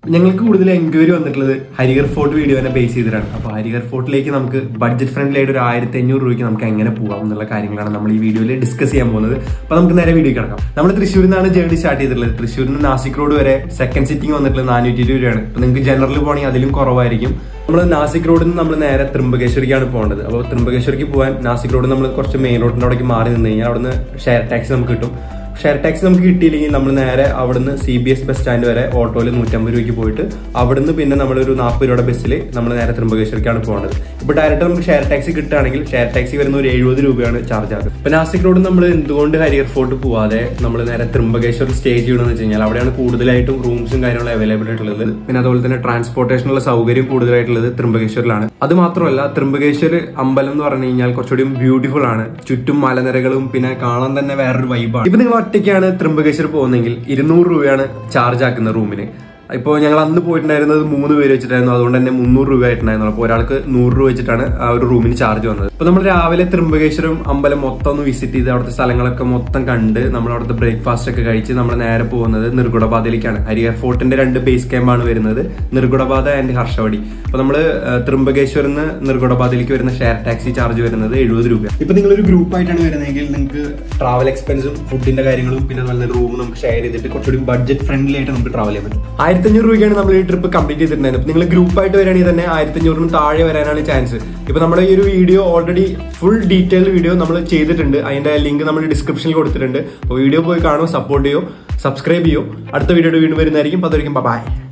ഞങ്ങൾക്ക് കൂടുതൽ എൻക്വയറി വന്നിട്ടുള്ളത് ഹരിഹർ ഫോർട്ട് വീഡിയോനെ ബേസ് ചെയ്തിട്ടാണ് അപ്പോൾ ഹരിഹർ ഫോർട്ടിലേക്ക് നമുക്ക് ബഡ്ജറ്റ് ഫ്രണ്ട്ലി ആയിട്ട് ഒരു ആയിരത്തി അഞ്ഞൂറ് രൂപയ്ക്ക് നമുക്ക് എങ്ങനെ പോകാം എന്നുള്ള കാര്യങ്ങളാണ് നമ്മൾ ഈ വീഡിയോയിൽ ഡിസ്കസ് ചെയ്യാൻ പോകുന്നത് അപ്പോൾ നമുക്ക് നേരെ വീഡിയോ കിടക്കാം നമ്മൾ തൃശ്ശൂരിൽ നിന്നാണ് ജേർണി സ്റ്റാർട്ട് ചെയ്തിട്ടുള്ളത് തൃശ്ശൂരിൽ നിന്ന് നാസിക് റോഡ് വരെ സെക്കൻഡ് സിറ്റിംഗ് വന്നിട്ടുള്ളത് നാനൂറ്റി ഇരുപത് രൂപയാണ് അപ്പോൾ നിങ്ങൾക്ക് ജനറൽ പോകണമെങ്കിൽ അതിലും കുറവായിരിക്കും നമ്മൾ നാസിക് റോഡിൽ നിന്ന് നമ്മൾ നേരെ ത്രിമ്പകേശ്വരിക്കാണ് പോകേണ്ടത് അപ്പോൾ ത്രിമ്പകേശ്വരിക്ക് പോകാൻ നാസിക് റോഡ് നമ്മൾ കുറച്ച് മെയിൻ റോഡിൻ്റെ അവിടേക്ക് മാറി നിന്ന് കഴിഞ്ഞാൽ അവിടുന്ന് ഷെയർ ടാക്സി നമുക്ക് കിട്ടും ഷെയർ ടാക്സി നമുക്ക് കിട്ടിയില്ലെങ്കിൽ നമ്മൾ നേരെ അവിടുന്ന് C B S bus stand വരെ ഓട്ടോയിൽ നൂറ്റമ്പത് രൂപയ്ക്ക് പോയിട്ട് അവിടുന്ന് പിന്നെ നമ്മളൊരു നാൽപ്പത് രൂപയുടെ ബസ്സിൽ നമ്മൾ നേരെ ത്രിമ്പകേശ്വരിക്കാണ് പോകുന്നത് ഇപ്പോൾ ഡയറക്റ്റ് നമുക്ക് ഷെയർ ടാക്സി കിട്ടുകയാണെങ്കിൽ ഷെയർ ടാക്സി വരുന്ന ഒരു എഴുപത് രൂപയാണ് ചാർജ് ആകുന്നത് ഇപ്പൊ നാസിക് റോഡ് നമ്മൾ എന്തുകൊണ്ട് ഹരിയർ ഫോർട്ട് പോവാതെ നമ്മൾ നേരെ ത്രിമ്പകേശ്വർ സ്റ്റേ ചെയ്യണമെന്ന് വെച്ച് കഴിഞ്ഞാൽ അവിടെയാണ് കൂടുതലായിട്ടും റൂംസും കാര്യങ്ങളും അവൈലബിൾ ആയിട്ടുള്ളത് പിന്നെ അതുപോലെ തന്നെ ട്രാൻസ്പോർട്ടേഷനുള്ള സൗകര്യം കൂടുതലായിട്ടുള്ളത് ത്രിമ്പകേശ്വറിലാണ് അത് മാത്രമല്ല ത്രിമ്പകേശ്വർ അമ്പലം എന്ന് പറഞ്ഞു കഴിഞ്ഞാൽ കുറച്ചുകൂടി ബ്യൂട്ടിഫുൾ ആണ് ചുറ്റും മലനിരകളും പിന്നെ കാണാൻ തന്നെ വേറൊരു വൈബാണ് ഇപ്പൊ നിങ്ങൾ ഒറ്റയ്ക്കാണ് ത്രിമ്പകേശ്വർ പോകുന്നതെങ്കിൽ ഇരുന്നൂറ് രൂപയാണ് ചാർജ് ആക്കുന്നത് റൂമിന് ഇപ്പോൾ ഞങ്ങൾ അന്ന് പോയിട്ടുണ്ടായിരുന്നത് മൂന്ന് പേര് വെച്ചിട്ടായിരുന്നു അതുകൊണ്ട് തന്നെ മുന്നൂറ് രൂപ ആയിട്ടുണ്ടായിരുന്നു അപ്പോൾ ഒരാൾക്ക് നൂറ് രൂപ വെച്ചിട്ടാണ് ആ ഒരു റൂമിന് ചാർജ് വന്നത് അപ്പോൾ നമ്മൾ രാവിലെ ത്രിമ്പകേശ്വരം അമ്പലം മൊത്തം ഒന്ന് വിസിറ്റ് ചെയ്ത് അവിടുത്തെ സ്ഥലങ്ങളൊക്കെ മൊത്തം കണ്ട് നമ്മൾ അവിടുത്തെ ബ്രേക്ക്ഫാസ്റ്റ് ഒക്കെ കഴിച്ച് നമ്മൾ നേരെ പോകുന്നത് നിർഗുണപാതയിലേക്കാണ് ഹരിഹർ ഫോർട്ടിന്റെ രണ്ട് ബേസ് ക്യാമ്പാണ് വരുന്നത് നിർഗുണപാത ആൻഡ് ഹർഷവടി അപ്പോൾ നമ്മൾ ത്രിമ്പകേശ്വരിൽ നിന്ന് നിർഗുണപാതയിലേക്ക് വരുന്ന ഷെയർ ടാക്സി ചാർജ് വരുന്നത് എഴുപത് രൂപ ഇപ്പൊ നിങ്ങൾ ഒരു ഗ്രൂപ്പ് ആയിട്ടാണ് വരുന്നതെങ്കിൽ നിങ്ങൾക്ക് ട്രാവൽ എക്സ്പെൻസും ഫുഡിന്റെ കാര്യങ്ങളും പിന്നെ നല്ല റൂം നമുക്ക് ഷെയർ ചെയ്തിട്ട് കുറച്ചുകൂടി ബഡ്ജറ്റ് ഫ്രണ്ട്ലി ആയിട്ട് നമുക്ക് ട്രാവൽ ചെയ്യാൻ പറ്റും ആയിരത്തി അഞ്ഞൂറ് രൂപയ്ക്കാണ് നമ്മൾ ഈ ട്രിപ്പ് കംപ്ലീറ്റ് ചെയ്തിട്ടുണ്ടായിരുന്നത് നിങ്ങൾ ഗ്രൂപ്പ് ആയിട്ട് വരികയാണെങ്കിൽ തന്നെ ആയിരത്തി അഞ്ഞൂറിന് താഴെ വരാനാണ് ചാൻസ് ഇപ്പൊ നമ്മുടെ ഈ ഒരു video already full detailed video നമ്മൾ ചെയ്തിട്ടുണ്ട് അതിന്റെ ലിങ്ക് നമ്മൾ ഡിസ്ക്രിപ്ഷനിൽ കൊടുത്തിട്ടുണ്ട് അപ്പോൾ വീഡിയോ പോയി കാണുമോ സപ്പോർട്ട് ചെയ്യോ സബ്സ്ക്രൈബ് ചെയ്യോ അടുത്ത വീഡിയോ വീണ്ടും വരുന്നതായിരിക്കും അപ്പോൾ അതായിരിക്കും ബൈ